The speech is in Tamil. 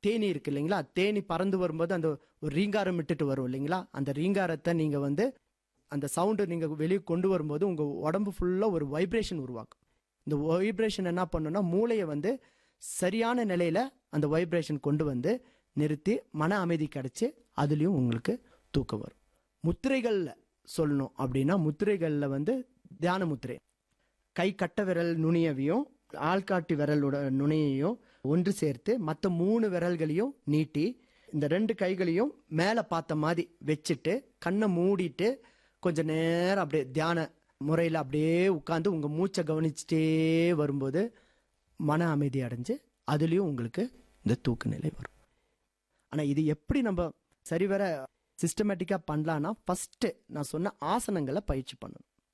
தேனி இருக்கு இல்லைங்களா தேனி பறந்து வரும்போது அந்த ஒரு ரீங்காரம் விட்டுட்டு வரும் இல்லைங்களா அந்த ரீங்காரத்தை நீங்க வந்து அந்த சவுண்டு நீங்க வெளியே கொண்டு வரும்போது உங்க உடம்பு ஃபுல்லா ஒரு வைப்ரேஷன் உருவாக்கும் இந்த வைப்ரேஷன் என்ன பண்ணுன்னா மூளையை வந்து சரியான நிலையில அந்த வைப்ரேஷன் கொண்டு வந்து நிறுத்தி மன அமைதி கிடைச்சு அதுலயும் உங்களுக்கு தூக்கம் வரும் முத்திரைகள்ல சொல்லணும் அப்படின்னா முத்திரைகள்ல வந்து தியான முத்திரை கை கட்ட விரல் நுனியவையும் ஆள்காட்டி விரலோட நுனியையும் ஒன்று சேர்த்து மற்ற மூணு விரல்களையும் நீட்டி இந்த ரெண்டு கைகளையும் மேலே பார்த்த மாதிரி வச்சுட்டு கண்ணை மூடிட்டு கொஞ்ச நேரம் அப்படியே தியான முறையில் அப்படியே உட்காந்து உங்கள் மூச்சை கவனிச்சுட்டே வரும்போது மன அமைதி அடைஞ்சு அதுலேயும் உங்களுக்கு இந்த தூக்க நிலை வரும் ஆனால் இது எப்படி நம்ம சரிவர சிஸ்டமேட்டிக்காக பண்ணலான்னா ஃபஸ்ட்டு நான் சொன்ன ஆசனங்களை பயிற்சி பண்ணணும்